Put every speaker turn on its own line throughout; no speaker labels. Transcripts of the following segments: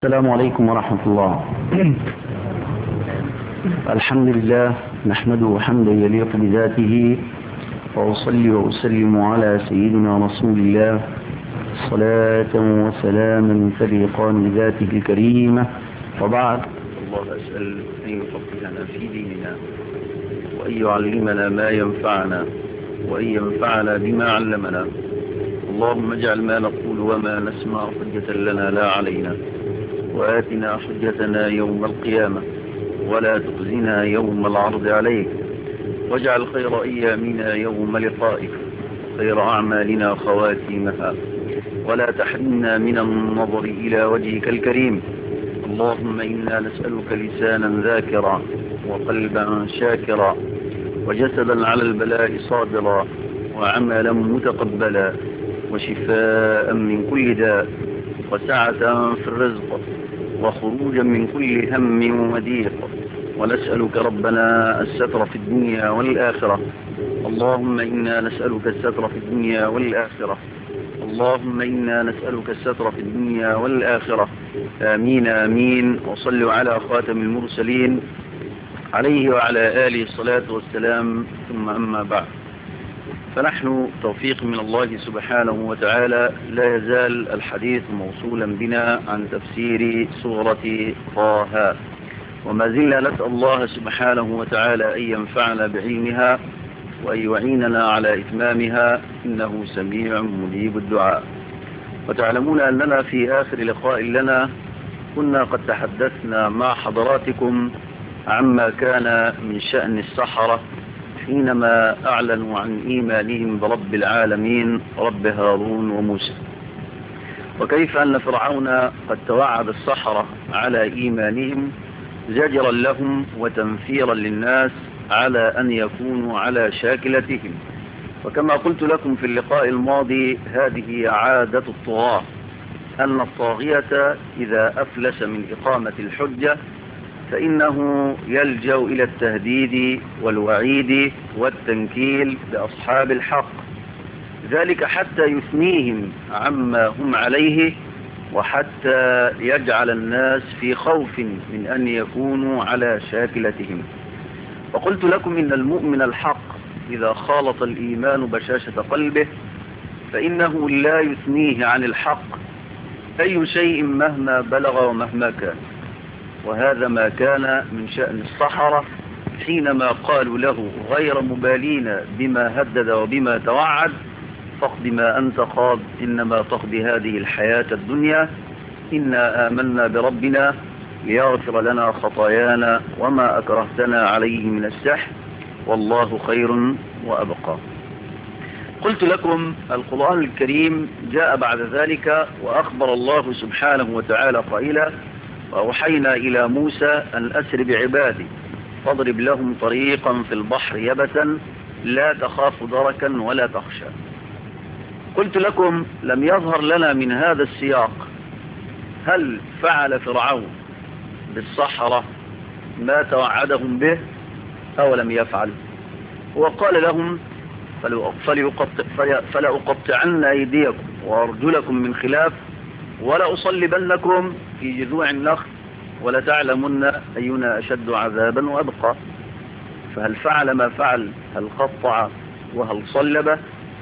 السلام عليكم ورحمة الله الحمد لله نحمده حمدا يليق بذاته وأصلي وأسلم على سيدنا رسول الله صلاة وسلاما تليقان بذاته الكريمة وبعد الله أسأل أن يفقهنا في ديننا وأن يعلمنا ما ينفعنا وأن ينفعنا بما علمنا اللهم اجعل ما نقول وما نسمع حجة لنا لا علينا وآتنا حجتنا يوم القيامة ولا تخزنا يوم العرض عليك واجعل خير أيامنا يوم لقائك خير أعمالنا خواتيمها ولا تحرمنا من النظر إلى وجهك الكريم اللهم إنا نسألك لسانا ذاكرا وقلبا شاكرا وجسدا على البلاء صابرا وعملا متقبلا وشفاء من كل داء وسعة في الرزق وخروجا من كل هم وضيق ونسألك ربنا الستر في الدنيا والآخرة اللهم إنا نسألك الستر في الدنيا والآخرة اللهم إنا نسألك الستر في الدنيا والآخرة آمين آمين وصلوا على خاتم المرسلين عليه وعلى آله الصلاة والسلام ثم أما بعد فنحن توفيق من الله سبحانه وتعالى لا يزال الحديث موصولا بنا عن تفسير سورة طه وما زلنا نسأل الله سبحانه وتعالى أن ينفعنا بعلمها وأن يعيننا على إتمامها إنه سميع مجيب الدعاء وتعلمون أننا في آخر لقاء لنا كنا قد تحدثنا مع حضراتكم عما كان من شأن السحرة حينما أعلنوا عن إيمانهم برب العالمين رب هارون وموسى وكيف أن فرعون قد توعد السحرة على إيمانهم زجرا لهم وتنفيرا للناس على أن يكونوا على شاكلتهم وكما قلت لكم في اللقاء الماضي هذه عادة الطغاة أن الطاغية إذا أفلس من إقامة الحجة فإنه يلجأ إلى التهديد والوعيد والتنكيل بأصحاب الحق ذلك حتى يثنيهم عما هم عليه وحتى يجعل الناس في خوف من أن يكونوا على شاكلتهم وقلت لكم إن المؤمن الحق إذا خالط الإيمان بشاشة قلبه فإنه لا يثنيه عن الحق أي شيء مهما بلغ ومهما كان وهذا ما كان من شأن الصحراء حينما قالوا له غير مبالين بما هدد وبما توعد فاقض ما أنت قاض إنما تقضي هذه الحياة الدنيا إنا آمنا بربنا ليغفر لنا خطايانا وما أكرهتنا عليه من السحر والله خير وأبقى قلت لكم القرآن الكريم جاء بعد ذلك وأخبر الله سبحانه وتعالى قائلا وأوحينا إلى موسى أن أسر بعبادي فاضرب لهم طريقا في البحر يبسا لا تخاف دركا ولا تخشى قلت لكم لم يظهر لنا من هذا السياق هل فعل فرعون بالصحراء ما توعدهم به أو لم يفعل وقال لهم فلأقطعن أيديكم وأرجلكم من خلاف ولأصلبنكم في جذوع النخل ولتعلمن أينا أشد عذابا وأبقى فهل فعل ما فعل هل قطع وهل صلب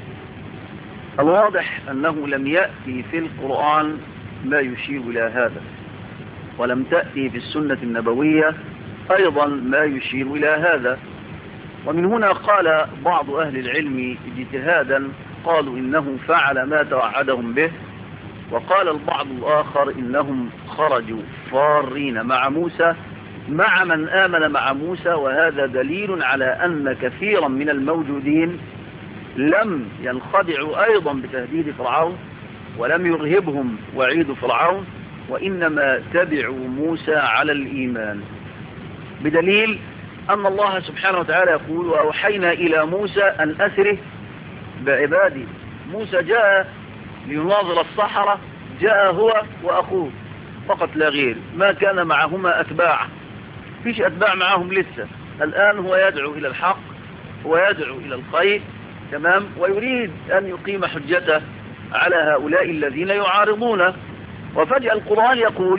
الواضح أنه لم يأتي في القرآن ما يشير إلى هذا ولم تأتي في السنة النبوية أيضا ما يشير إلى هذا ومن هنا قال بعض أهل العلم اجتهادا قالوا إنه فعل ما توعدهم به وقال البعض الآخر إنهم خرجوا فارين مع موسى مع من آمن مع موسى وهذا دليل على أن كثيرا من الموجودين لم ينخدعوا أيضا بتهديد فرعون ولم يرهبهم وعيد فرعون وإنما تبعوا موسى على الإيمان بدليل أن الله سبحانه وتعالى يقول وأوحينا إلى موسى أن أسره بعبادي موسى جاء ليناظر الصحراء جاء هو وأخوه فقط لا غير ما كان معهما أتباع فيش أتباع معهم لسه الآن هو يدعو إلى الحق ويدعو إلى الخير تمام ويريد أن يقيم حجته على هؤلاء الذين يعارضونه وفجأة القرآن يقول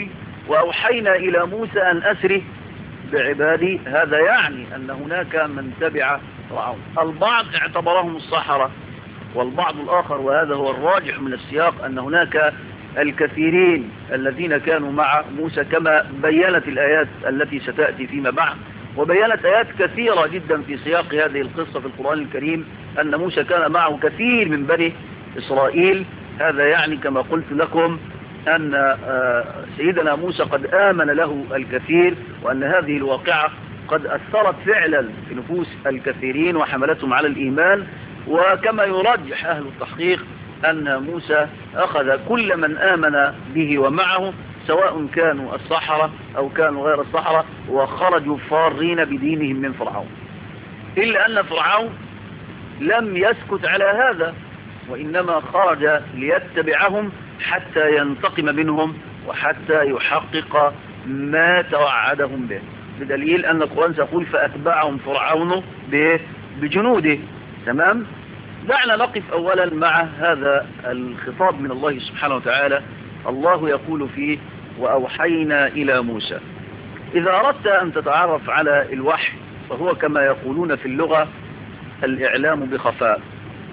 وأوحينا إلى موسى أن أسره بعبادي هذا يعني أن هناك من تبع فرعون البعض اعتبرهم الصحراء والبعض الآخر وهذا هو الراجح من السياق أن هناك الكثيرين الذين كانوا مع موسى كما بينت الآيات التي ستأتي فيما بعد وبينت آيات كثيرة جدا في سياق هذه القصة في القرآن الكريم أن موسى كان معه كثير من بني إسرائيل هذا يعني كما قلت لكم أن سيدنا موسى قد آمن له الكثير وأن هذه الواقعة قد أثرت فعلا في نفوس الكثيرين وحملتهم على الإيمان وكما يرجح أهل التحقيق أن موسى أخذ كل من آمن به ومعه سواء كانوا الصحراء أو كانوا غير الصحراء وخرجوا فارين بدينهم من فرعون إلا أن فرعون لم يسكت على هذا وإنما خرج ليتبعهم حتى ينتقم منهم وحتى يحقق ما توعدهم به بدليل أن القرآن سيقول فأتبعهم فرعون بجنوده تمام دعنا نقف أولا مع هذا الخطاب من الله سبحانه وتعالى الله يقول فيه وأوحينا إلى موسى إذا أردت أن تتعرف على الوحي فهو كما يقولون في اللغة الإعلام بخفاء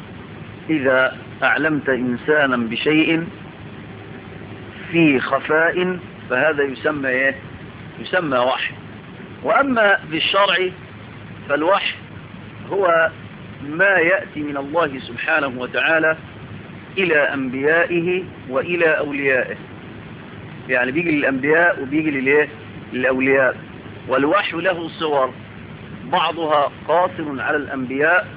إذا أعلمت إنسانا بشيء في خفاء فهذا يسمى إيه؟ يسمى وحي وأما بالشرع فالوحي هو ما يأتي من الله سبحانه وتعالى إلى أنبيائه وإلى أوليائه يعني بيجي للأنبياء وبيجي للإيه؟ للأولياء والوحي له صور بعضها قاصر على الأنبياء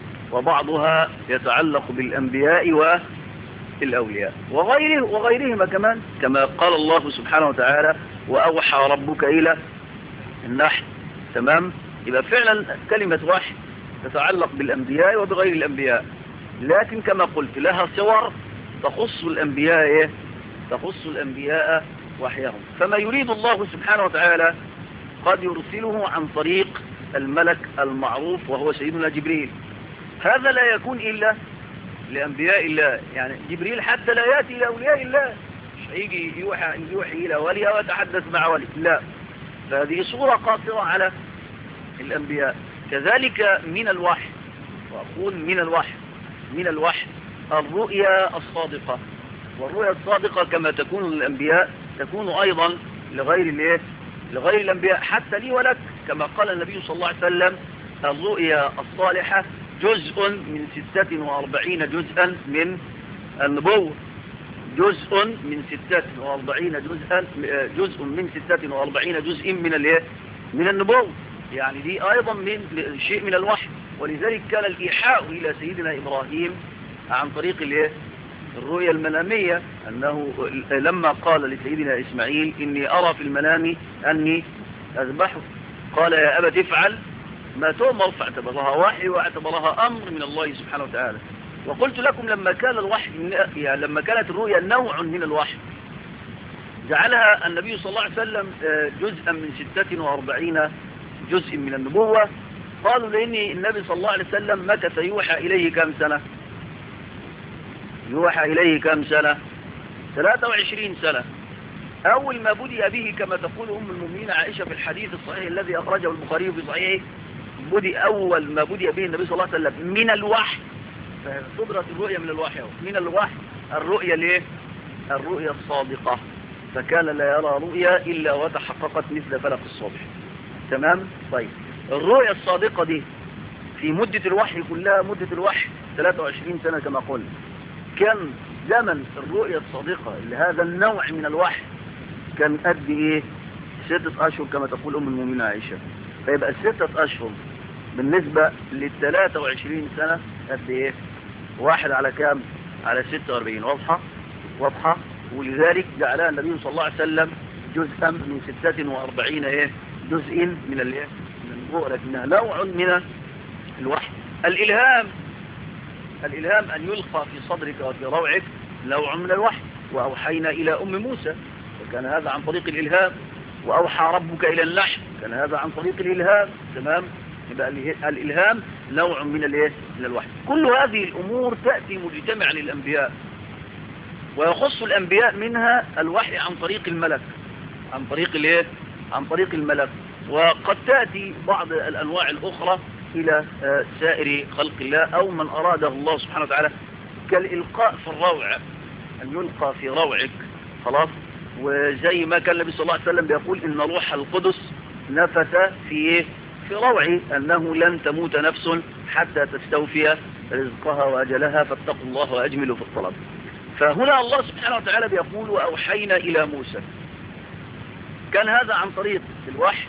وبعضها يتعلق بالأنبياء والأولياء وغيره وغيرهما كمان كما قال الله سبحانه وتعالى وأوحى ربك إلى النحل تمام يبقى فعلا كلمة وحي تتعلق بالأنبياء وبغير الأنبياء لكن كما قلت لها صور تخص الأنبياء إيه؟ تخص الأنبياء وحيهم فما يريد الله سبحانه وتعالى قد يرسله عن طريق الملك المعروف وهو سيدنا جبريل هذا لا يكون إلا لأنبياء الله يعني جبريل حتى لا يأتي إلى أولياء الله مش هيجي يوحى, يوحي إلى ولي ويتحدث مع ولي لا فهذه صورة قاصرة على الأنبياء كذلك من الوحي وأقول من الوحي من الوحي الرؤيا الصادقة والرؤيا الصادقة كما تكون للأنبياء تكون أيضا لغير الايه لغير الأنبياء حتى لي ولك كما قال النبي صلى الله عليه وسلم الرؤيا الصالحة جزء من ستة وأربعين جزءا من النبوة جزء من ستة وأربعين جزءا جزء من ستة وأربعين جزء من الايه من النبوة يعني دي أيضا من شيء من الوحي ولذلك كان الإيحاء إلى سيدنا إبراهيم عن طريق الايه الرؤيا المنامية أنه لما قال لسيدنا إسماعيل إني أرى في المنام أني أذبحه قال يا أبا تفعل ما تؤمر فاعتبرها وحي واعتبرها أمر من الله سبحانه وتعالى وقلت لكم لما كان الوحي يعني لما كانت الرؤيا نوع من الوحي جعلها النبي صلى الله عليه وسلم جزءا من ستة وأربعين جزء من النبوة قالوا لأن النبي صلى الله عليه وسلم مكث يوحى إليه كم سنة يوحى إليه كم سنة 23 سنة أول ما بدأ به كما تقول أم المؤمنين عائشة في الحديث الصحيح الذي أخرجه البخاري في صحيحه بدأ أول ما بدأ به النبي صلى الله عليه وسلم من الوحي فصدرت الرؤية من الوحي من الوحي الرؤية ليه الرؤية الصادقة فكان لا يرى رؤيا إلا وتحققت مثل فلق الصبح تمام طيب الرؤية الصادقة دي في مدة الوحي كلها مدة الوحي 23 سنة كما قلت كان زمن الرؤية الصادقة لهذا النوع من الوحي كان قد ايه ستة اشهر كما تقول ام المؤمنين عائشة فيبقى الستة اشهر بالنسبة لل 23 سنة قد ايه واحد على كام على 46 واضحة واضحة ولذلك جعلها النبي صلى الله عليه وسلم جزءا من 46 ايه جزء من الايه من النبوة لكنها نوع من الوحي الالهام الالهام ان يلقى في صدرك وفي روعك نوع من الوحي واوحينا الى ام موسى وكان هذا عن طريق الالهام واوحى ربك الى اللحم كان هذا عن طريق الالهام تمام يبقى الالهام نوع من الايه من الوحي كل هذه الامور تاتي مجتمعا للانبياء ويخص الانبياء منها الوحي عن طريق الملك عن طريق الايه عن طريق الملك وقد تأتي بعض الأنواع الأخرى إلى سائر خلق الله أو من أراده الله سبحانه وتعالى كالإلقاء في الروع أن يلقى في روعك خلاص وزي ما كان النبي صلى الله عليه وسلم بيقول إن روح القدس نفث في في روعي أنه لن تموت نفس حتى تستوفي رزقها وأجلها فاتقوا الله وأجملوا في الطلب فهنا الله سبحانه وتعالى بيقول وأوحينا إلى موسى كان هذا عن طريق الوحي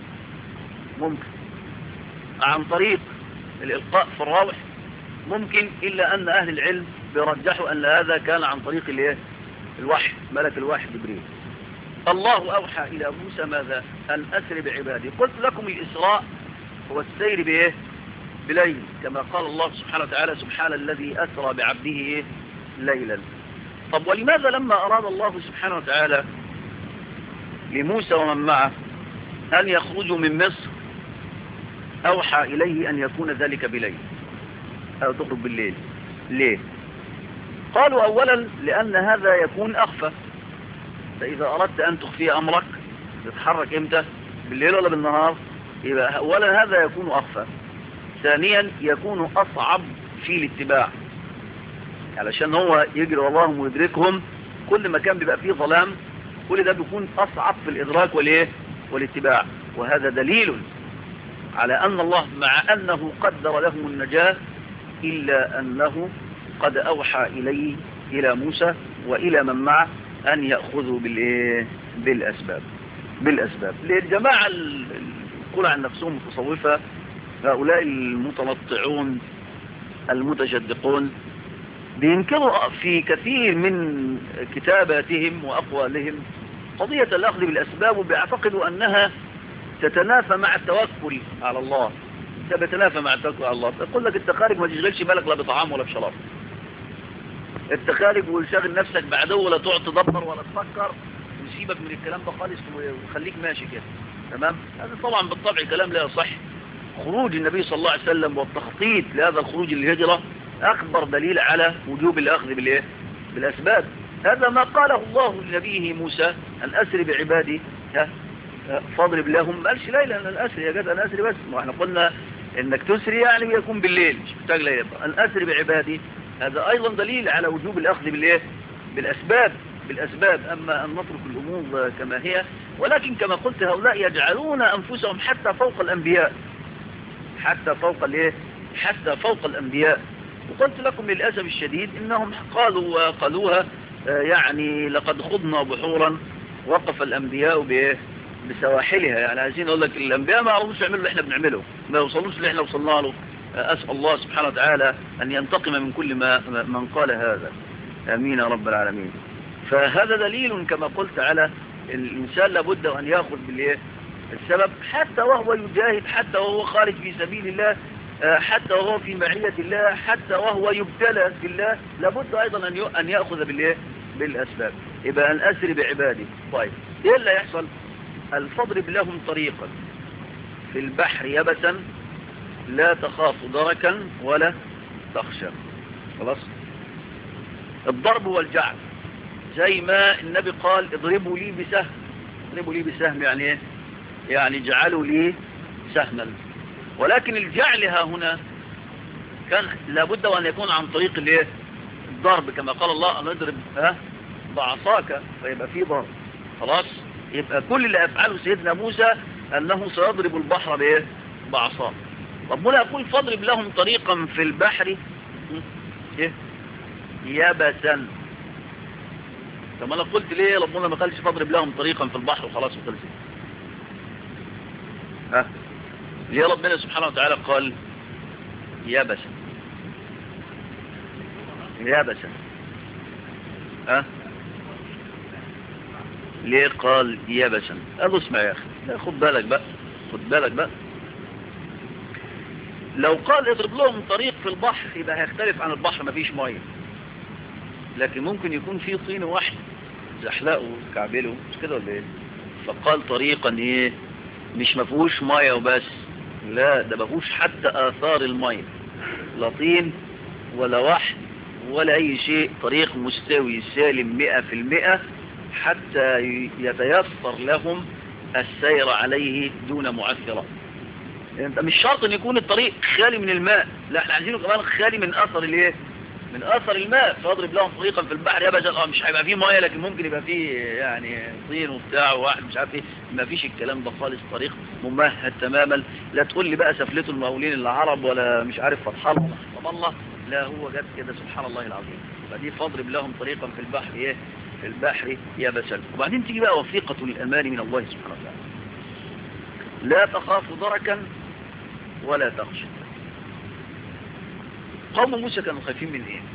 ممكن عن طريق الإلقاء في الروح ممكن إلا أن أهل العلم بيرجحوا أن هذا كان عن طريق الايه الوحي ملك الوحي جبريل الله أوحى إلى موسى ماذا أن أسر بعبادي قلت لكم الإسراء هو السير بإيه بليل كما قال الله سبحانه وتعالى سبحان الذي أسرى بعبده إيه؟ ليلا طب ولماذا لما أراد الله سبحانه وتعالى لموسى ومن معه أن يخرجوا من مصر أوحى إليه أن يكون ذلك بليل أو تخرج بالليل ليه قالوا أولا لأن هذا يكون أخفى فإذا أردت أن تخفي أمرك تتحرك إمتى بالليل ولا بالنهار يبقى أولا هذا يكون أخفى ثانيا يكون أصعب في الاتباع علشان هو يجري وراهم ويدركهم كل ما كان بيبقى فيه ظلام كل ده بيكون أصعب في الإدراك والإيه والاتباع وهذا دليل على أن الله مع أنه قدر لهم النجاة إلا أنه قد أوحى إليه إلى موسى وإلى من معه أن يأخذوا بالإيه بالأسباب بالأسباب للجماعة الكل عن نفسهم متصوفة هؤلاء المتنطعون المتشدقون بينكروا في كثير من كتاباتهم وأقوالهم قضية الأخذ بالأسباب وبيعتقدوا أنها تتنافى مع التوكل على الله تتنافى مع التوكل على الله يقول لك انت خارج ما تشغلش بالك لا بطعام ولا بشراب انت خارج وشاغل نفسك بعدو ولا تقعد تدبر ولا تفكر وسيبك من الكلام ده خالص وخليك ماشي كده تمام هذا طبعا بالطبع كلام لا يصح خروج النبي صلى الله عليه وسلم والتخطيط لهذا الخروج للهجرة أكبر دليل على وجوب الأخذ بالإيه؟ بالأسباب هذا ما قاله الله لنبيه موسى أن أسر بعبادي ها فاضرب لهم ما قالش ليلة أن أسري يا جد أن أسري بس ما احنا قلنا إنك تسري يعني ويكون بالليل مش محتاج ليلة أن أسري بعبادي هذا أيضا دليل على وجوب الأخذ بالإيه؟ بالأسباب بالأسباب أما أن نترك الأمور كما هي ولكن كما قلت هؤلاء يجعلون أنفسهم حتى فوق الأنبياء حتى فوق الايه حتى فوق الأنبياء وقلت لكم للأسف الشديد إنهم قالوا وقالوها يعني لقد خضنا بحورا وقف الأنبياء بإيه بسواحلها يعني عايزين أقول لك الأنبياء ما عرفوش يعملوا اللي احنا بنعمله ما يوصلوش اللي احنا وصلنا له أسأل الله سبحانه وتعالى أن ينتقم من كل ما من قال هذا آمين يا رب العالمين فهذا دليل كما قلت على الإنسان لابد أن يأخذ بالإيه السبب حتى وهو يجاهد حتى وهو خارج في سبيل الله حتى وهو في معية الله حتى وهو يبتلى في الله لابد أيضا أن يأخذ بالإيه بالأسباب يبقى أن أسري بعبادي طيب إيه اللي يحصل الفضرب لهم طريقا في البحر يبسا لا تخاف دركا ولا تخشى خلاص الضرب والجعل زي ما النبي قال اضربوا لي بسهم اضربوا لي بسهم يعني ايه يعني جعلوا لي سهما ولكن الجعل ها هنا كان لابد وأن يكون عن طريق الايه الضرب كما قال الله أن اضرب ها بعصاك فيبقى فيه ضرب خلاص يبقى كل اللي أفعله سيدنا موسى أنه سيضرب البحر بايه بعصاه ربنا يقول فاضرب لهم طريقا في البحر ايه يبسا طب انا قلت ليه ربنا ما قالش فاضرب لهم طريقا في البحر وخلاص وخلصت ها ليه ربنا سبحانه وتعالى قال يبسا يبسا ها ليه قال يبسا قال اسمع يا اخي خد بالك بقى خد بالك بقى لو قال اضرب لهم طريق في البحر يبقى هيختلف عن البحر مفيش ميه لكن ممكن يكون فيه طين واحد زحلقه كعبله مش كده ولا ايه فقال طريقا ايه مش مفهوش ميه وبس لا ده مفهوش حتى اثار الميه لا طين ولا وحد ولا اي شيء طريق مستوي سالم مئة في المئة حتى يتيسر لهم السير عليه دون معثرة انت مش شرط ان يكون الطريق خالي من الماء لا احنا عايزينه كمان خالي من اثر الايه من اثر الماء فاضرب لهم طريقا في البحر يبسا اه مش هيبقى فيه ميه لكن ممكن يبقى فيه يعني طين وبتاع وواحد مش عارف ايه ما فيش الكلام ده خالص طريق ممهد تماما لا تقول لي بقى سفلته المقاولين العرب ولا مش عارف فتح الله طب الله لا هو جد كده سبحان الله العظيم فدي فاضرب لهم طريقا في البحر ايه في البحر يبسا وبعدين تيجي بقى وثيقة الأمان من الله سبحانه وتعالى لا تخاف دركا ولا تخشى قوم موسى كانوا خايفين من ايه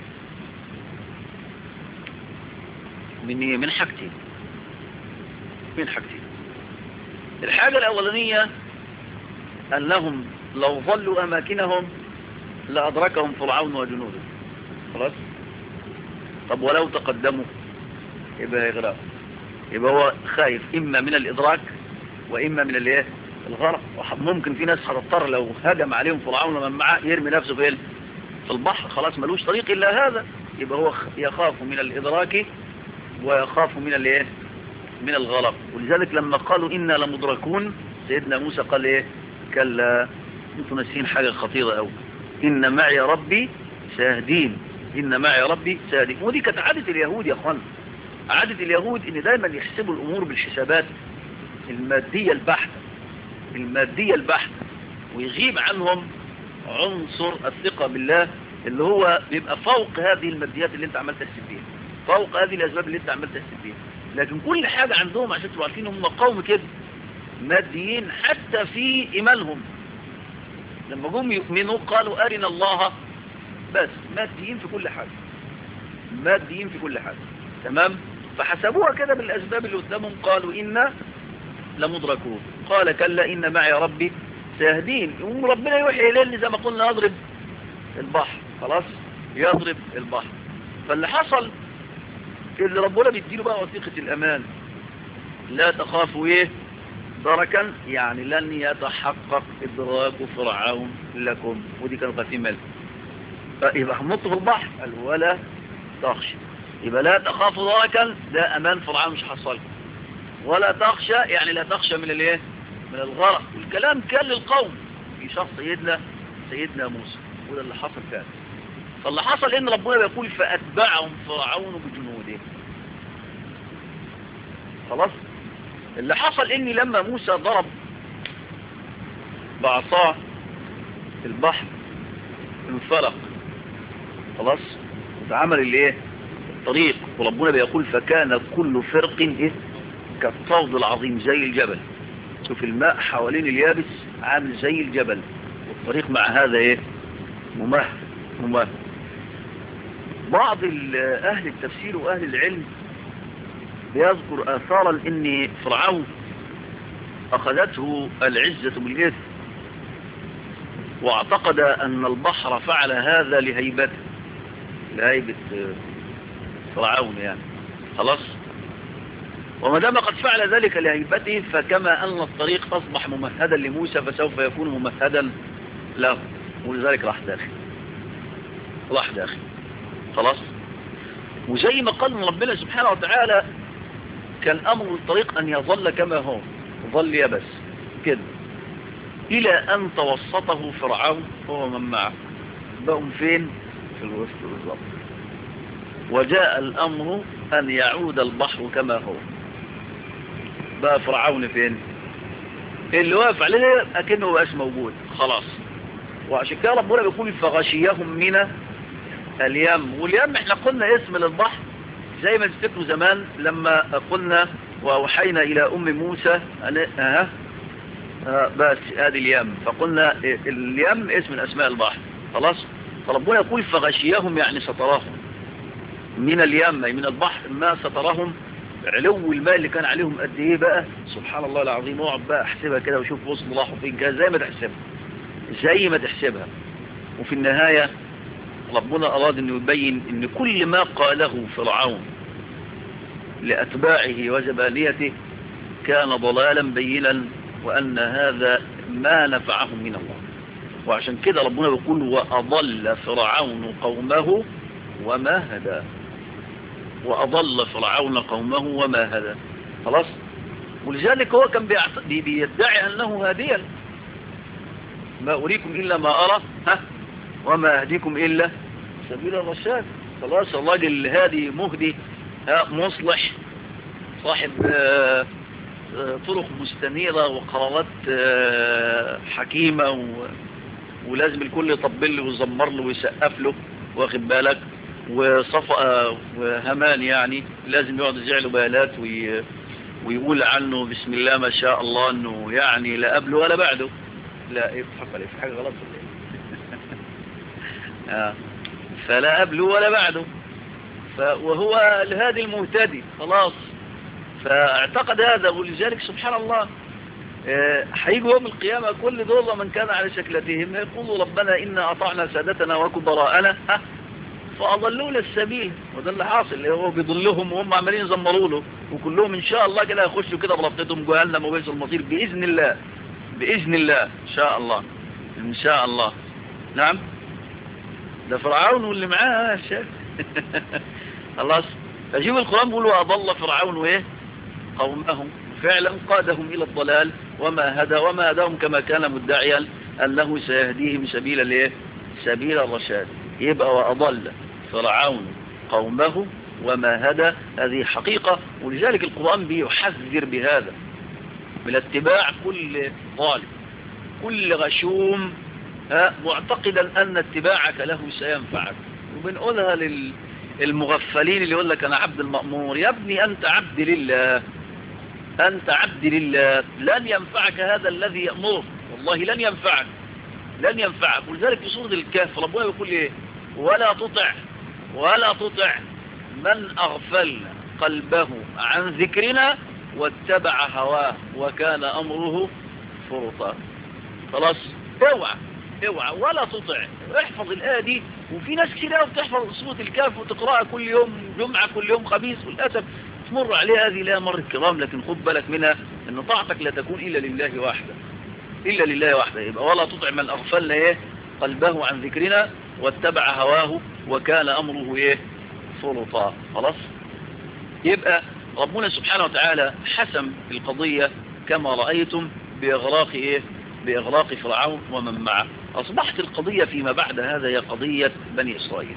من ايه من حاجتين من حاجتين الحاجة الأولانية أنهم لو ظلوا أماكنهم لأدركهم فرعون وجنوده خلاص طب ولو تقدموا يبقى يغرق يبقى هو خايف إما من الإدراك وإما من الايه الغرق ممكن في ناس هتضطر لو هجم عليهم فرعون ومن معاه يرمي نفسه في في البحر خلاص ملوش طريق إلا هذا يبقى هو يخاف من الإدراك ويخاف من الايه من الغرق ولذلك لما قالوا إنا لمدركون سيدنا موسى قال ايه كلا انتوا ناسين حاجة خطيرة قوي إن معي ربي سيهدين إن معي ربي سيهدين ودي كانت عادة اليهود يا اخوان عادة اليهود إن دايما يحسبوا الأمور بالحسابات المادية البحتة المادية البحتة ويغيب عنهم عنصر الثقة بالله اللي هو بيبقى فوق هذه الماديات اللي انت عمال تحسب بيها فوق هذه الأسباب اللي انت عمال تحسب بيها لكن كل حاجة عندهم عشان تبقوا عارفين هم قوم كده ماديين حتى في إيمانهم لما جم يؤمنوا قالوا أرنا الله بس ماديين في كل حاجة ماديين في كل حاجة تمام فحسبوها كده بالأسباب اللي قدامهم قالوا إنا لمدركون قال كلا إن معي ربي سيهدين يقوم ربنا يوحي إليه زي ما قلنا يضرب البحر خلاص يضرب البحر فاللي حصل اللي ربنا بيديله بقى وثيقة الأمان لا تخافوا إيه دركا يعني لن يتحقق إدراك فرعون لكم ودي كانوا خايفين منه يبقى هنط في البحر قال ولا تخشى يبقى لا تخافوا دركا ده أمان فرعون مش حصل ولا تخشى يعني لا تخشى من الايه من الغرق والكلام كان للقوم في شخص سيدنا سيدنا موسى وده اللي حصل فعلا فاللي حصل ان ربنا بيقول فاتبعهم فرعون بجنوده خلاص اللي حصل ان لما موسى ضرب بعصاه البحر انفلق خلاص واتعمل الايه الطريق وربنا بيقول فكان كل فرق ايه كالطود العظيم زي الجبل شوف الماء حوالين اليابس عامل زي الجبل والطريق مع هذا ايه ممهد ممهد بعض اهل التفسير واهل العلم بيذكر اثارا ان فرعون اخذته العزة بالاثم واعتقد ان البحر فعل هذا لهيبته لهيبة فرعون يعني خلاص وما دام قد فعل ذلك لهيبته فكما أن الطريق أصبح ممهدا لموسى فسوف يكون ممهدا له ولذلك راح داخل راح داخل خلاص وزي ما قال ربنا سبحانه وتعالى كان أمر الطريق أن يظل كما هو ظل يبس كده إلى أن توسطه فرعون هو من معه بقوا فين في الوسط بالظبط وجاء الأمر أن يعود البحر كما هو بقى فرعون فين اللي واقف عليه اكنه بقاش موجود خلاص وعشان كده ربنا بيقول فغشيهم من اليم واليم احنا قلنا اسم للبحر زي ما تفتكروا زمان لما قلنا واوحينا الى ام موسى اه اه بس ادي اليم فقلنا اليم اسم من اسماء البحر خلاص فربنا يقول فغشيهم يعني ستراهم من اليم من البحر ما سترهم علو الماء اللي كان عليهم قد ايه بقى سبحان الله العظيم اقعد بقى احسبها كده وشوف وصل راحوا فين كده زي ما تحسبها زي ما تحسبها وفي النهاية ربنا اراد انه يبين ان كل ما قاله فرعون لاتباعه وزبانيته كان ضلالا بينا وان هذا ما نفعهم من الله وعشان كده ربنا بيقول واضل فرعون قومه وما هداه وأضل فرعون قومه وما هدى خلاص ولذلك هو كان بيدعي أنه هاديا ما أريكم إلا ما أرى ها وما أهديكم إلا سبيل الرشاد خلاص الراجل الهادي مهدي مصلح صاحب طرق مستنيرة وقرارات حكيمة و... ولازم الكل يطبل له ويزمر له ويسقف له واخد بالك وصفا وهمان يعني لازم يقعد يزعله بيالات وي... ويقول عنه بسم الله ما شاء الله انه يعني لا قبله ولا بعده لا ايه بتحق عليه في حاجة غلط ولا ايه آه. فلا قبله ولا بعده ف... وهو الهادي المهتدي خلاص فاعتقد هذا ولذلك سبحان الله هيجوا يوم القيامة كل دول من كان على شكلتهم يقولوا ربنا إنا أطعنا سادتنا وكبراءنا ها فأضلونا السبيل وده اللي حاصل اللي هو بيضلهم وهم عمالين يزمروا له وكلهم إن شاء الله كده يخشوا كده بربطتهم جهنم وبئس المصير بإذن الله بإذن الله إن شاء الله إن شاء الله نعم ده فرعون واللي معاه يا شيخ خلاص فجيب القرآن بيقول وأضل فرعون وإيه قومهم فعلا قادهم إلى الضلال وما هدى وما هداهم كما كان مدعيا أنه سيهديهم سبيل الايه سبيل الرشاد يبقى وأضل فرعون قومه وما هدى هذه حقيقة ولذلك القرآن بيحذر بهذا من اتباع كل ظالم كل غشوم معتقدا أن اتباعك له سينفعك وبنقولها للمغفلين اللي يقول لك أنا عبد المأمور يا ابني أنت عبد لله أنت عبد لله لن ينفعك هذا الذي يأمرك والله لن ينفعك لن ينفعك ولذلك في سورة الكهف ربنا يقول إيه ولا تطع ولا تطع من أغفلنا قلبه عن ذكرنا واتبع هواه وكان أمره فرطا خلاص اوعى اوعى ولا تطع احفظ الآية دي وفي ناس كتير قوي بتحفظ سورة الكهف وتقرأها كل يوم جمعة كل يوم خميس وللأسف تمر عليها هذه لا مر الكرام لكن خد بالك منها ان طاعتك لا تكون إلا لله وحده إلا لله وحده يبقى ولا تطع من أغفلنا إيه قلبه عن ذكرنا واتبع هواه وكان أمره إيه فرطا خلاص يبقى ربنا سبحانه وتعالى حسم القضية كما رأيتم بإغراق إيه بإغراق فرعون ومن معه أصبحت القضية فيما بعد هذا هي قضية بني إسرائيل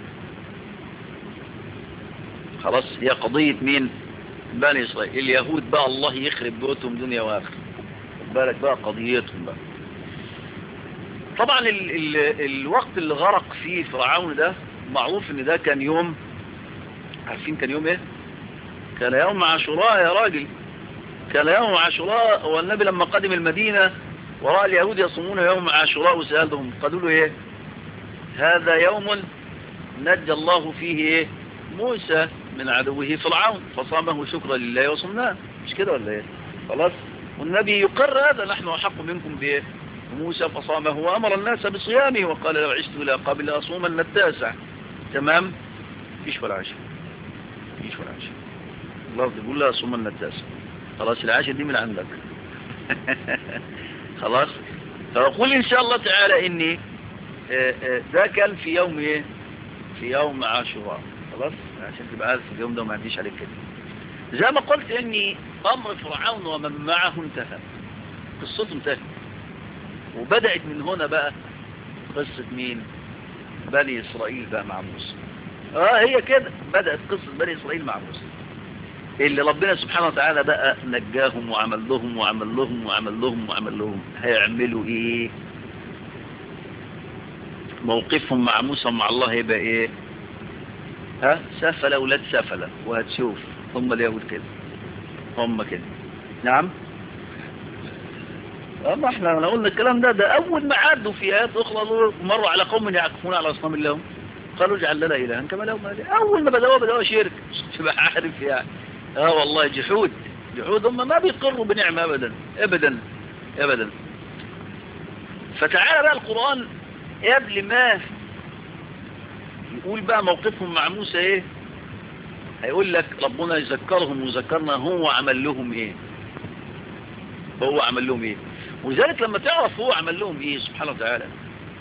خلاص هي قضية مين بني إسرائيل اليهود بقى الله يخرب بيوتهم دنيا وآخر بالك بقى قضيتهم بقى طبعا ال ال الوقت اللي غرق فيه فرعون ده معروف ان ده كان يوم عارفين كان يوم ايه كان يوم عاشوراء يا راجل كان يوم عاشوراء والنبي لما قدم المدينة ورأى اليهود يصومون يوم عاشوراء وسألهم قالوا له ايه هذا يوم نجى الله فيه ايه موسى من عدوه فرعون فصامه شكرا لله وصمناه مش كده ولا ايه خلاص والنبي يقر هذا نحن أحق منكم بايه موسى فصامه وأمر الناس بصيامه وقال لو عشت إلى قبل أصومن التاسع تمام فيش ولا عشر فيش ولا عشر الله يقول لا أصومن التاسع خلاص العشر دي من عندك خلاص فأقول إن شاء الله تعالى إني ده كان في يوم إيه في يوم عاشوراء خلاص عشان تبقى عارف اليوم ده ما عنديش عليك كده زي ما قلت إني أمر فرعون ومن معه انتهى قصته انتهت وبدأت من هنا بقى قصة مين بني إسرائيل بقى مع موسى اه هي كده بدأت قصة بني إسرائيل مع موسى اللي ربنا سبحانه وتعالى بقى نجاهم وعمل لهم وعمل لهم وعمل لهم وعمل لهم هيعملوا ايه موقفهم مع موسى مع الله هيبقى ايه ها سفل اولاد سفلة وهتشوف هم اليهود كده هم كده نعم اما احنا لو قلنا الكلام ده ده اول ما عدوا في ايات اخرى مروا على قوم يعكفون على اصنام لهم قالوا اجعل لنا الها كما لهم اول ما بدأوا بدأوا شرك تبقى عارف يعني اه والله جحود جحود هم ما بيقروا بنعمة ابدا ابدا ابدا فتعالى بقى القرآن قبل ما يقول بقى موقفهم مع موسى ايه هيقول لك ربنا يذكرهم وذكرنا هو عمل لهم ايه هو عمل لهم ايه ولذلك لما تعرف هو عمل لهم ايه سبحانه وتعالى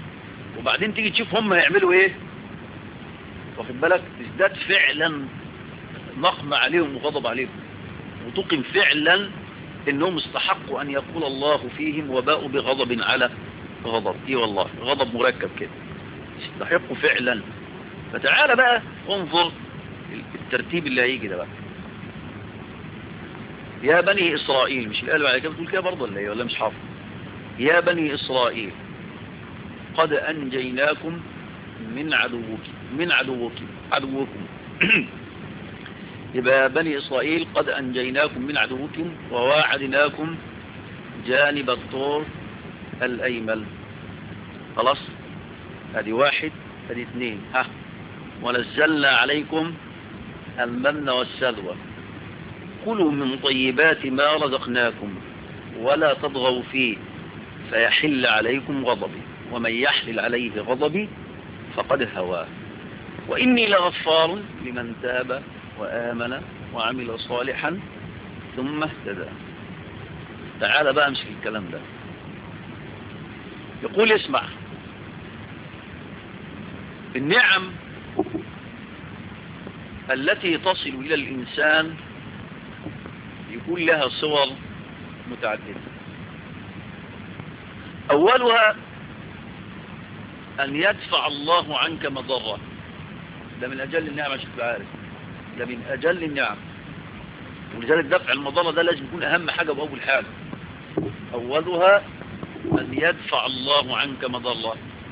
وبعدين تيجي تشوف هم هيعملوا ايه واخد بالك ازداد فعلا نقمة عليهم وغضب عليهم وتقم فعلا انهم استحقوا ان يقول الله فيهم وباءوا بغضب على غضب اي والله غضب مركب كده استحقوا فعلا فتعال بقى انظر الترتيب اللي هيجي ده بقى يا بني اسرائيل مش الآية بعد كده بتقول كده برضه ولا ايه ولا مش حافظ يا بني اسرائيل قد انجيناكم من عدوك من عدوك عدوكم يبقى بني إسرائيل قد أنجيناكم من عدوكم وواعدناكم جانب الطور الأيمن خلاص هذه واحد هذه اثنين ها ونزلنا عليكم المن والسلوى كلوا من طيبات ما رزقناكم ولا تضغوا فيه فيحل عليكم غضبي ومن يحلل عليه غضبي فقد هواه وإني لغفار لمن تاب وآمن وعمل صالحا ثم اهتدى تعال بقى امسك الكلام ده يقول اسمع النعم التي تصل إلى الإنسان يكون لها صور متعددة أولها أن يدفع الله عنك مضرة ده من أجل النعم عشان تبقى عارف ده من أجل النعم ولذلك دفع المضرة ده لازم يكون أهم حاجة وأول حاجة أولها أن يدفع الله عنك مضرة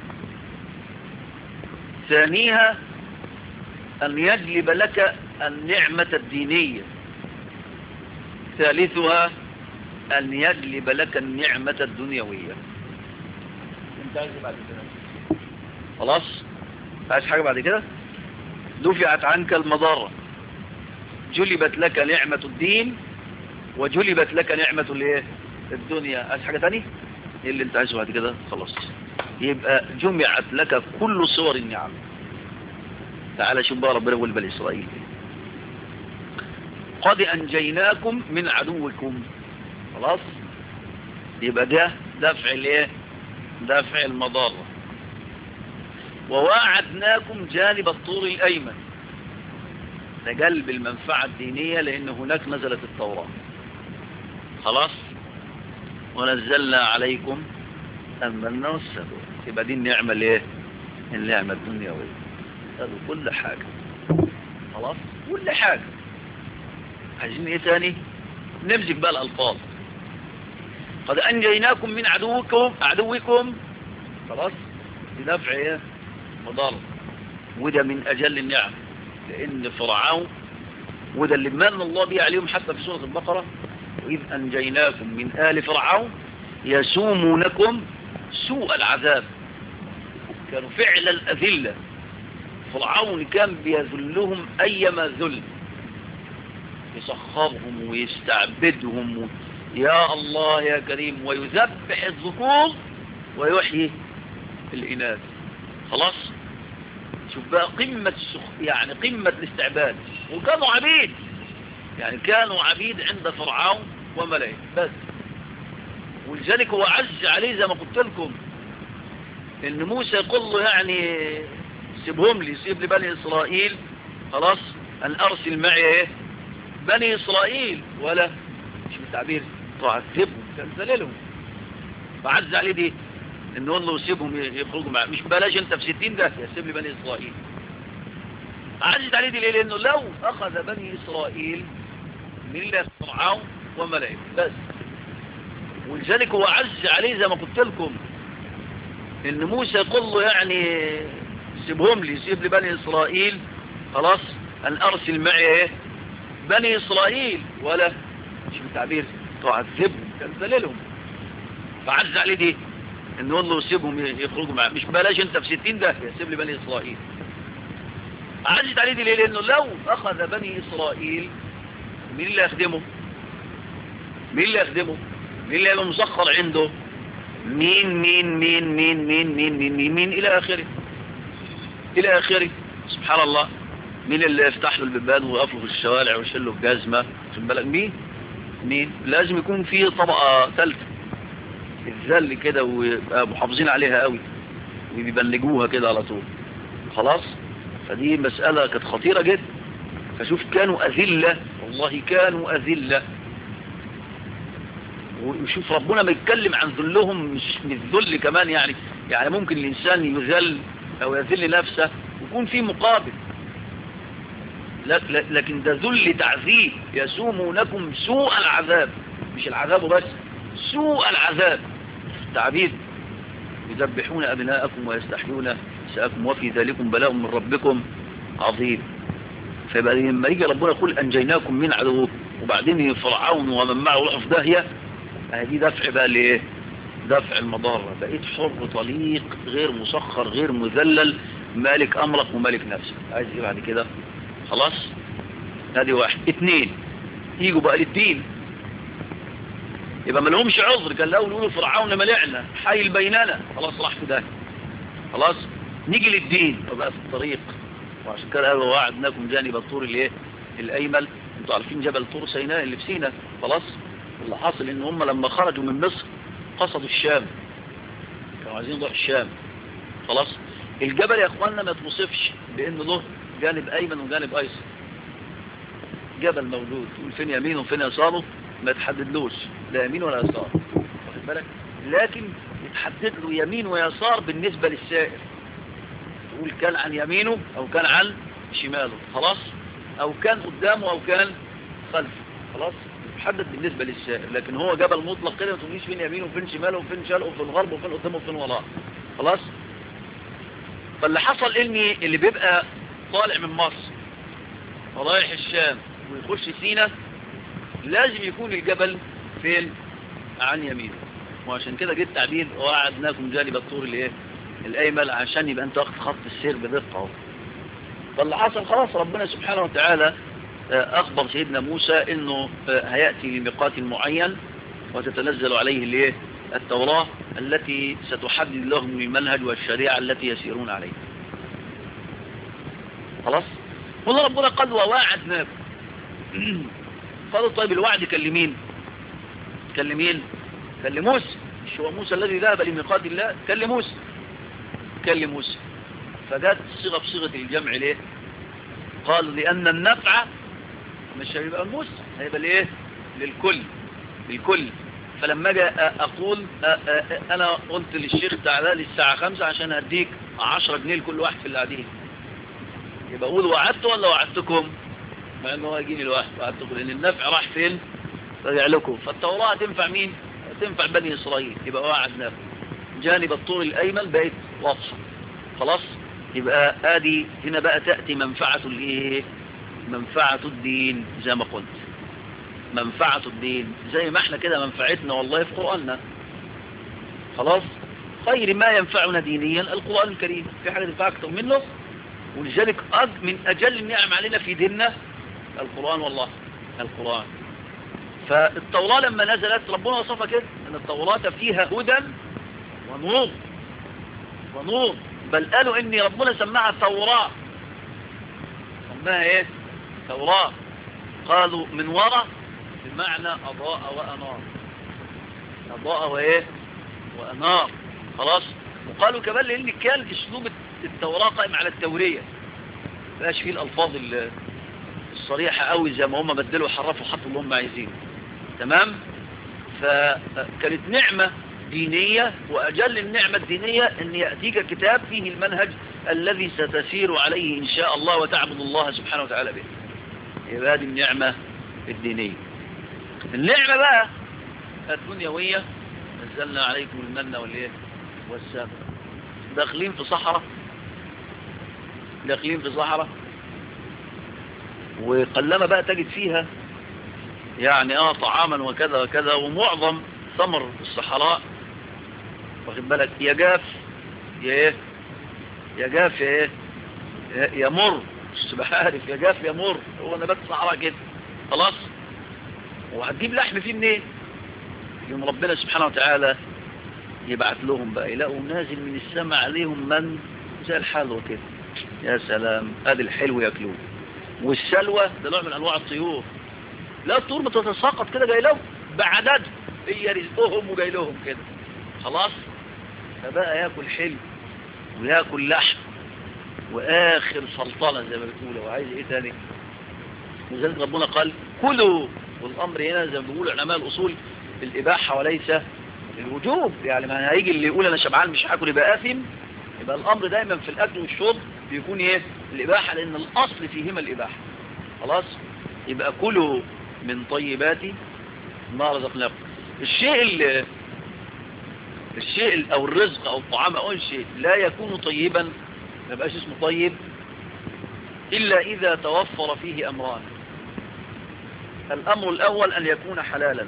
ثانيها أن يجلب لك النعمة الدينية ثالثها أن يجلب لك النعمة الدنيوية انت عايز بعد كده خلاص عايز حاجة بعد كده دفعت عنك المضرة جلبت لك نعمة الدين وجلبت لك نعمة الايه الدنيا عايز حاجة تاني ايه اللي انت عايزه بعد كده خلاص يبقى جمعت لك كل صور النعم تعال شوف بقى ربنا يقول بني اسرائيل قد انجيناكم من عدوكم خلاص يبقى ده دفع الايه دفع المضره وواعدناكم جانب الطور الايمن لجلب المنفعة الدينية لان هناك نزلت التوراة خلاص ونزلنا عليكم أمنا والسلوى يبقى دي النعمة الايه النعمة الدنيوية هذا كل حاجة خلاص كل حاجة عايزين ايه تاني نمسك بقى الألفاظ قد أنجيناكم من عدوكم عدوكم خلاص بدفع ايه مضر وده من أجل النعم لأن فرعون وده اللي من الله به عليهم حتى في سورة البقرة وإذ أنجيناكم من آل فرعون يسومونكم سوء العذاب كانوا فعل الأذلة فرعون كان بيذلهم أيما ذل يسخرهم ويستعبدهم و... يا الله يا كريم ويذبح الذكور ويحيي الإناث خلاص شوف بقى قمة السخ... يعني قمة الاستعباد وكانوا عبيد يعني كانوا عبيد عند فرعون وملئه بس ولذلك هو عز عليه زي ما قلت لكم ان موسى يقول له يعني سيبهم لي سيب لي بني اسرائيل خلاص ان ارسل معي ايه بني اسرائيل ولا مش بالتعبير تعذبهم تنزللهم فعز عليه دي ان يقول له سيبهم يخرجوا معه مش بلاش انت في 60 ده سيب لي بني اسرائيل عزت عليه دي ليه لانه لو اخذ بني اسرائيل من الله فرعون وملئه بس ولذلك هو عز عليه زي ما قلت لكم ان موسى يقول له يعني سيبهم لي سيب لي بني اسرائيل خلاص ان ارسل معي ايه بني اسرائيل ولا مش بالتعبير تعذبهم تنزللهم فعز عليه دي ان يقول له سيبهم يخرجوا معه مش بلاش انت في 60 ده سيب لي بني اسرائيل عزت عليه دي ليه لانه لو اخذ بني اسرائيل مين اللي يخدمه مين اللي يخدمه مين اللي يبقى مسخر عنده مين مين مين مين مين مين مين مين, مين الى اخره الى اخره سبحان الله مين اللي يفتح له البيبان ويقف له في الشوارع ويشيل له الجزمه في البلد مين مين لازم يكون في طبقه ثالثه الذل كده ويبقى محافظين عليها قوي وبيبلجوها كده على طول خلاص فدي مسألة كانت خطيرة جدا فشوف كانوا أذلة والله كانوا أذلة وشوف ربنا ما يتكلم عن ذلهم مش من الذل كمان يعني يعني ممكن الإنسان يذل أو يذل نفسه ويكون في مقابل لكن ده ذل تعذيب يسومونكم سوء العذاب مش العذاب بس سوء العذاب تعبيد يذبحون أبناءكم ويستحيون نساءكم وفي ذلكم بلاء من ربكم عظيم فيبقى لما يجي ربنا يقول أنجيناكم من عدوكم وبعدين فرعون ومن معه روحوا في داهية هذه دفع بقى لإيه دفع المضارة بقيت حر طليق غير مسخر غير مذلل مالك أمرك ومالك نفسك عايز إيه بعد كده خلاص هذه واحد اثنين يجوا بقى للدين يبقى ما لهمش عذر كان لو نقولوا فرعون ملعنا حايل بيننا خلاص راح في ده خلاص نيجي للدين وبقى في الطريق وعشان كده قالوا وعدناكم جانب الطور الايه الايمن انتوا عارفين جبل طور سيناء اللي في سيناء خلاص اللي حاصل ان هم لما خرجوا من مصر قصدوا الشام كانوا عايزين يروحوا الشام خلاص الجبل يا اخواننا ما توصفش بان له جانب ايمن وجانب ايسر جبل موجود تقول فين يمين وفين يساره ما تحددلوش لا يمين ولا يسار واخد بالك لكن يتحدد له يمين ويسار بالنسبة للسائر تقول كان عن يمينه او كان عن شماله خلاص او كان قدامه او كان خلفه خلاص يتحدد بالنسبة للسائر لكن هو جبل مطلق كده ما تقوليش فين يمينه وفين شماله وفين شرقه وفين غربه وفين قدامه وفين وراه خلاص فاللي حصل اني اللي بيبقى طالع من مصر ورايح الشام ويخش سينا لازم يكون الجبل فين عن يمينه وعشان كده جيت تعبير وعدناكم جانب الطور الايه الايمن عشان يبقى انت واخد خط السير بدقه اهو فاللي حصل خلاص ربنا سبحانه وتعالى اخبر سيدنا موسى انه هياتي لميقات معين وتتنزل عليه الايه التوراه التي ستحدد لهم المنهج والشريعه التي يسيرون عليها خلاص والله ربنا قال وواعدناكم قالوا طيب الوعد كان لمين كان لمين كان لموسى مش هو موسى الذي ذهب لميقات الله كان لموسى كان لموسى فجاءت الصيغه بصيغه الجمع ليه قالوا لان النفع مش هيبقى موسى هيبقى ليه للكل للكل فلما اجي اقول انا قلت للشيخ تعالى لي الساعه 5 عشان اديك 10 جنيه لكل واحد في القاعدين يبقى اقول وعدت ولا وعدتكم مع انه هو يجيني لوحده وعدتكم لان النفع راح فين رجع لكم فالتوراة تنفع مين تنفع بني اسرائيل يبقى وعدناكم جانب الطور الايمن بقت واضحه خلاص يبقى ادي هنا بقى تاتي منفعه الايه منفعه الدين زي ما قلت منفعه الدين زي ما احنا كده منفعتنا والله في قراننا خلاص خير ما ينفعنا دينيا القران الكريم في حاجه تنفع اكتر منه ولذلك من أجل النعم علينا في ديننا القرآن والله القرآن فالتوراة لما نزلت ربنا وصفها كده أن التوراة فيها هدى ونور ونور بل قالوا إن ربنا سماها توراة سماها إيه توراة قالوا من وراء بمعنى أضاء وأنار أضاء وإيه وأنار خلاص وقالوا كمان لأن كان أسلوب التوراة قائم على التورية مبقاش فيه الألفاظ الصريحة قوي زي ما هم بدلوا وحرفوا حطوا اللي هم عايزينه تمام فكانت نعمة دينية وأجل النعمة الدينية أن يأتيك كتاب فيه المنهج الذي ستسير عليه إن شاء الله وتعبد الله سبحانه وتعالى به يبقى هذه النعمة الدينية النعمة بقى الدنيوية نزلنا عليكم المن والإيه والسلام داخلين في صحراء داخلين في صحراء وقلما بقى تجد فيها يعني اه طعاما وكذا وكذا ومعظم ثمر الصحراء واخد بالك يا جاف يا ايه يا جاف يا ايه يا مر مش تبقى عارف يا جاف يا مر هو نبات الصحراء كده خلاص وهتجيب لحم فيه منين يوم ربنا سبحانه وتعالى يبعث لهم بقى يلاقوا نازل من السماء عليهم من زي الحلوى كده يا سلام ادي الحلو ياكلوه والسلوى ده نوع من انواع الطيور لا الطيور بتتساقط كده جاي لهم بعدد هي رزقهم وجاي لهم كده خلاص فبقى ياكل حلو وياكل لحم واخر سلطنه زي ما بتقول وعايز ايه تاني ولذلك ربنا قال كلوا والامر هنا زي ما بيقولوا علماء الاصول الاباحه وليس الوجوب يعني ما هيجي اللي يقول انا شبعان مش هاكل يبقى اثم يبقى الامر دايما في الاكل والشرب بيكون ايه الاباحه لان الاصل فيهما الاباحه خلاص يبقى كلوا من طيبات ما رزقناكم الشيء اللي الشيء او الرزق او الطعام او الشيء لا يكون طيبا ما يبقاش اسمه طيب الا اذا توفر فيه امران الامر الاول ان يكون حلالا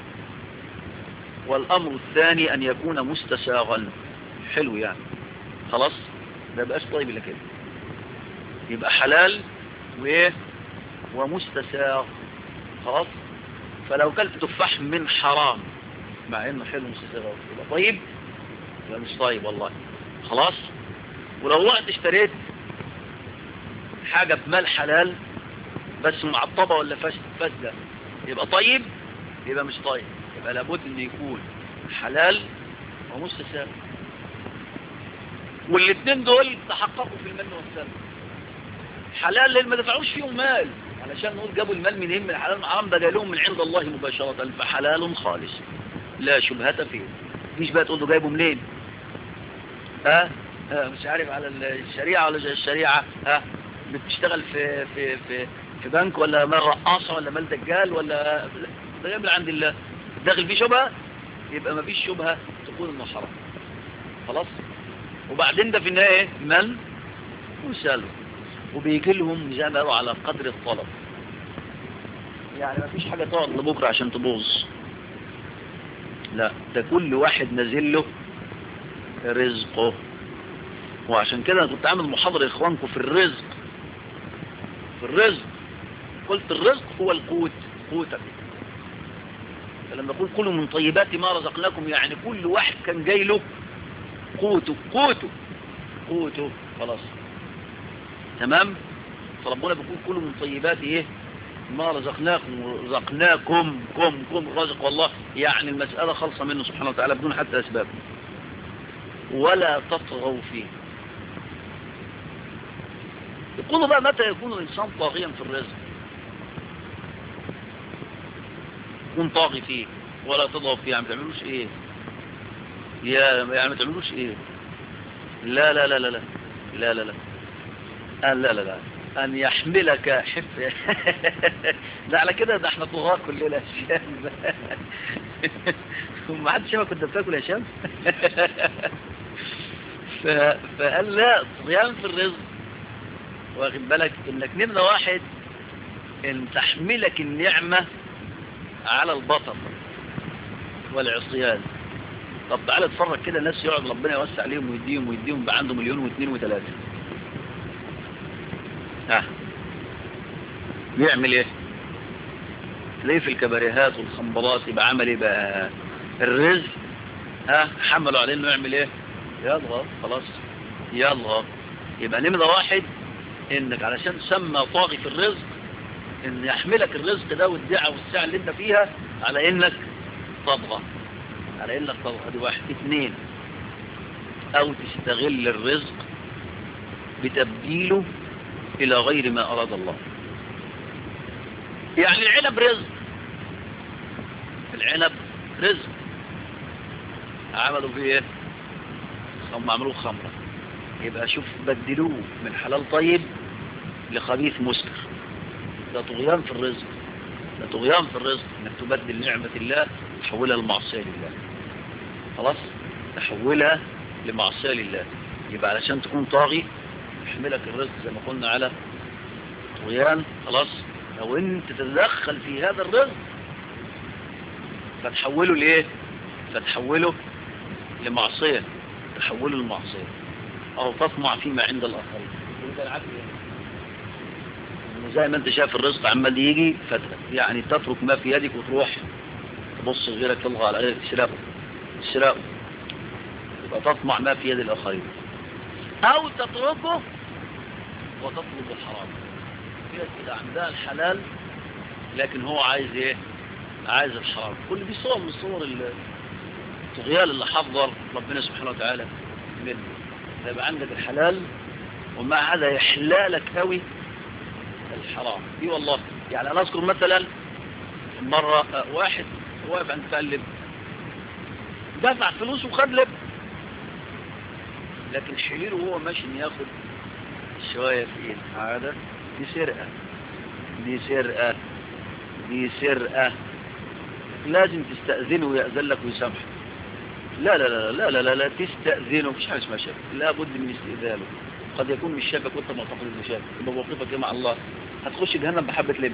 والامر الثاني ان يكون مستساغا حلو يعني خلاص ما يبقاش طيب الا كده يبقى حلال وايه ومستساغ خلاص فلو كلت تفاح من حرام مع انه حلو مستساغ يبقى طيب يبقى مش طيب والله خلاص ولو رحت اشتريت حاجة بمال حلال بس معطبة ولا فاسدة يبقى طيب يبقى مش طيب يبقى لابد ان يكون حلال ومستساغ والاثنين دول تحققوا في المن والسلم حلال لان ما دفعوش فيهم مال علشان نقول جابوا المال منين من الحلال الحرام ده جاي لهم من عند الله مباشرة فحلال خالص لا شبهة فيه مش بقى تقول له جايبه منين ها أه؟ مش عارف على الشريعة ولا الشريعة ها بتشتغل في في في في بنك ولا مال رقاصة ولا مال دجال ولا ده جاي من عند الله داخل فيه شبهة يبقى ما فيش شبهة تكون انه حرام خلاص وبعدين ده في النهاية من وسالوا وبيجي لهم زي ما قالوا على قدر الطلب يعني ما فيش حاجة تقعد لبكرة عشان تبوظ لا ده كل واحد نازل له رزقه وعشان كده انا كنت عامل محاضرة اخوانكم في الرزق في الرزق قلت الرزق هو القوت قوتك فلما اقول كل من طيبات ما رزقناكم يعني كل واحد كان جاي له قوته قوته قوته خلاص تمام فربنا بيقول كل من طيبات ايه ما رزقناكم رزقناكم كم كم رزق والله يعني المسألة خالصة منه سبحانه وتعالى بدون حتى أسباب ولا تطغوا فيه يقولوا بقى متى يكون الإنسان طاغيا في الرزق يكون طاغي فيه ولا تضغوا فيه يعني ما تعملوش ايه يا يعني ما تعملوش ايه لا لا لا لا لا لا لا لا أن لا لا لا أن يحملك حف ده على كده ده احنا طغاة كلنا يا شام ما حدش شافك كنت بتاكل يا شام فقال لا طغيان في الرزق واخد بالك انك نمرة واحد ان تحملك النعمة على البطر والعصيان طب تعالى اتفرج كده الناس يقعد ربنا يوسع عليهم ويديهم ويديهم بقى عنده مليون واثنين وثلاثة ها بيعمل ايه ليه في الكباريهات والخنبرات يبقى عمل ايه بقى الرزق ها حملوا عليه انه يعمل ايه يضغط خلاص يضغط يبقى نمرة واحد انك علشان تسمى طاغي في الرزق ان يحملك الرزق ده والدعة والساعة اللي انت فيها على انك تضغط على انك تضغط دي واحد اثنين او تستغل الرزق بتبديله الى غير ما اراد الله يعني العنب رزق العنب رزق عملوا فيه ايه هم عملوه خمرة يبقى شوف بدلوه من حلال طيب لخبيث مسكر ده طغيان في الرزق ده طغيان في الرزق انك تبدل نعمة الله تحولها لمعصية لله خلاص تحولها لمعصية لله يبقى علشان تكون طاغي يحملك الرزق زي ما قلنا على طغيان خلاص لو انت تتدخل في هذا الرزق فتحوله لايه فتحوله لمعصية تحوله لمعصية او تطمع فيما عند الاخرين زي ما انت شايف الرزق عمال يجي فترة يعني تترك ما في يدك وتروح تبص غيرك تلغى على غيرك تسرقه تسرقه يبقى تطمع ما في يد الاخرين او تتركه وتطلب الحرام في ناس كده عندها الحلال لكن هو عايز ايه عايز الحرام كل دي صور من صور الطغيان اللي حضر ربنا سبحانه وتعالى منه يبقى عندك الحلال ومع هذا يحلالك قوي الحرام دي والله يعني انا اذكر مثلا مرة آه، واحد واقف عند بتاع اللب دفع فلوس وخد لب لكن شعيره وهو ماشي إن ياخد شوية في ايده هذا دي سرقة دي سرقة دي سرقة لازم تستأذنه ويأذن لك ويسامحك لا لا لا لا لا لا, لا تستأذنه مفيش حاجة اسمها شك لا بد من استئذانه قد يكون مش شافك وانت معتقد انه شافك يبقى موقفك ايه مع الله هتخش جهنم بحبة لب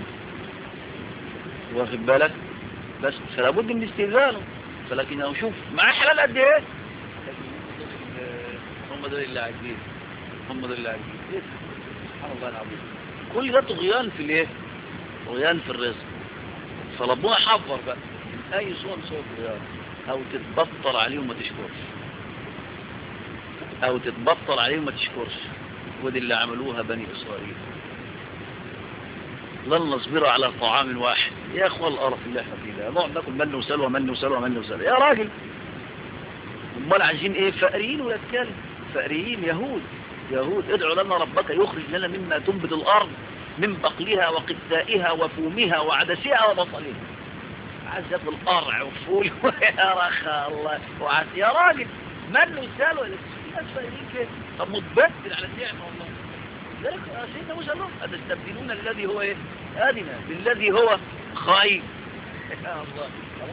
واخد بالك بس فلا بد من استئذانه فلكن لو شوف معاه حلال قد ايه لكن هم دول اللي عاجبين هم دول اللي عاجبين إيه؟ سبحان الله العظيم كل ده طغيان في الايه طغيان في الرزق فربنا حذر بقى من اي صور من صور الطغيان او تتبطر عليه وما تشكرش او تتبطر عليه وما تشكرش ودي اللي عملوها بني اسرائيل لن نصبر على طعام واحد يا اخوة القرف اللي احنا فيه ده نقعد ناكل من وسلوى من وسلوى من وسلوى يا راجل امال عايزين ايه فقريين ولا تكلم فقريين يهود يهود ادعوا لنا ربك يخرج لنا مما تنبت الارض من بقلها وقثائها وفومها وعدسها وبصلها عايز ياكل قرع وفول يا رخا الله وعايز يا راجل من وسلوى الناس فقريين كده طب متبدل على النعمه والله ذلك سيدنا موسى لهم أتستبدلون الذي هو إيه أدنى بالذي هو خير يا الله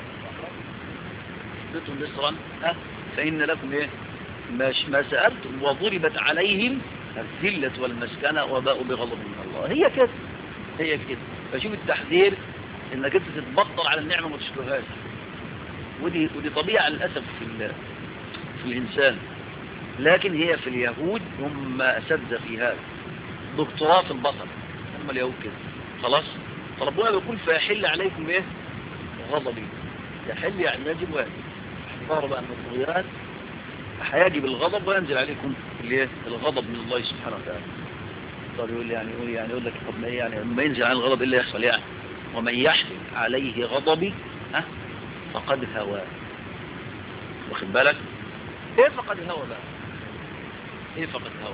بيتم مصرا أه فإن لكم إيه ما, ما سألتم وضربت عليهم الذلة والمسكنة وباءوا بغضب من الله هي كده هي كده فشوف التحذير انك انت تتبطل على النعمة وما تشكرهاش ودي, ودي طبيعة للأسف في, في الإنسان لكن هي في اليهود هم أسد في هذا دكتوراه في البصر هم اليهود كده خلاص فربنا بيقول فيحل عليكم ايه غضبي يحل يعني يجب واجب ظهر بقى ان الطغيان هيجب الغضب وينزل عليكم الايه الغضب من الله سبحانه وتعالى طب يقول لي يعني يقول يعني يقول لك طب ما ايه يعني لما ينزل على الغضب ايه اللي يحصل يعني ومن يحلل عليه غضبي ها فقد هوى واخد بالك ايه فقد هوى بقى ايه فقد هوى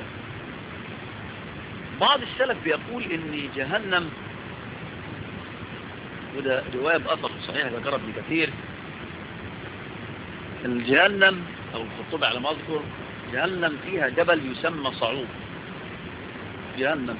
بعض السلف بيقول ان جهنم وده رواية بأثر صحيح ذكر ابن كثير الجهنم او الخطوب على ما اذكر جهنم فيها جبل يسمى صعود جهنم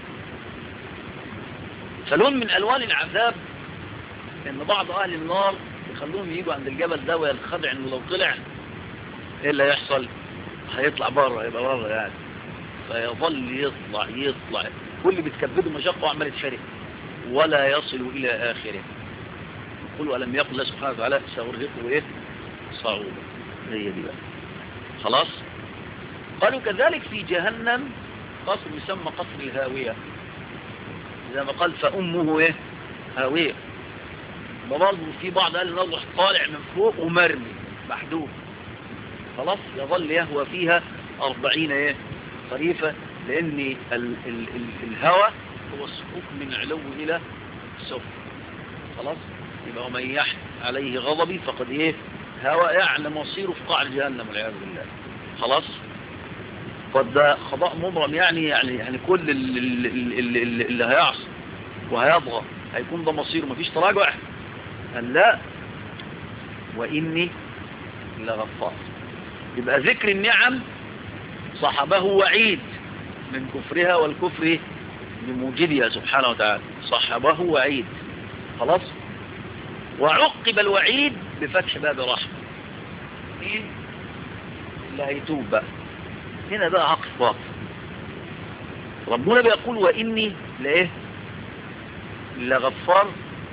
فلون من الوان العذاب ان بعض اهل النار يخلوهم يجوا عند الجبل ده وينخدع انه لو طلع ايه اللي هيحصل هيطلع بره هيبقى بره يعني فيظل يطلع يطلع كل بتكبده مشقة وعمال يتشرك ولا يصل إلى آخره يقول ألم يقل الله سبحانه وتعالى سأرهقه إيه صعوبة هي دي بقى خلاص قالوا كذلك في جهنم قصر يسمى قصر الهاوية زي ما قال فأمه إيه هاوية برضه في بعض قال نروح طالع من فوق ومرمي محدود خلاص يظل يهوى فيها أربعين إيه خريفة لأن ال ال ال الهوى هو السقوط من علو إلى سفل خلاص يبقى ومن يحت عليه غضبي فقد إيه هوى يعني مصيره في قاع جهنم والعياذ بالله خلاص قد ده خضاء مبرم يعني يعني يعني كل اللي, اللي, اللي, اللي هيعصي وهيضغى هيكون ده مصيره مفيش تراجع قال لا وإني لغفار يبقى ذكر النعم صحبه وعيد من كفرها والكفر بموجبها سبحانه وتعالى صحبه وعيد خلاص وعقب الوعيد بفتح باب رحمة مين اللي هيتوب بقى هنا بقى عقف باطل ربنا بيقول وإني لإيه لغفار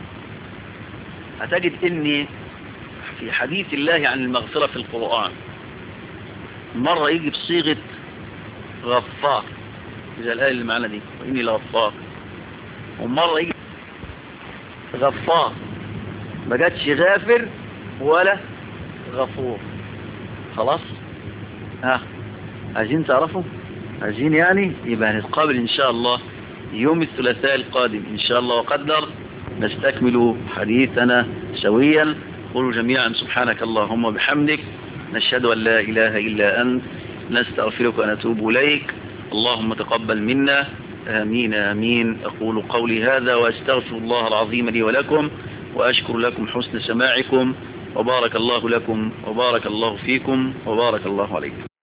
هتجد إني في حديث الله عن المغفرة في القرآن مرة يجي بصيغة غفار إذا الآية اللي معنا دي وإني لغفار ومرة يجي غفار ما جاتش غافر ولا غفور خلاص ها عايزين تعرفوا عايزين يعني يبقى هنتقابل إن شاء الله يوم الثلاثاء القادم إن شاء الله وقدر نستكمل حديثنا سويا قولوا جميعا سبحانك اللهم وبحمدك نشهد أن لا إله إلا أنت نستغفرك ونتوب إليك اللهم تقبل منا آمين آمين أقول قولي هذا وأستغفر الله العظيم لي ولكم وأشكر لكم حسن سماعكم وبارك الله لكم وبارك الله فيكم وبارك الله عليكم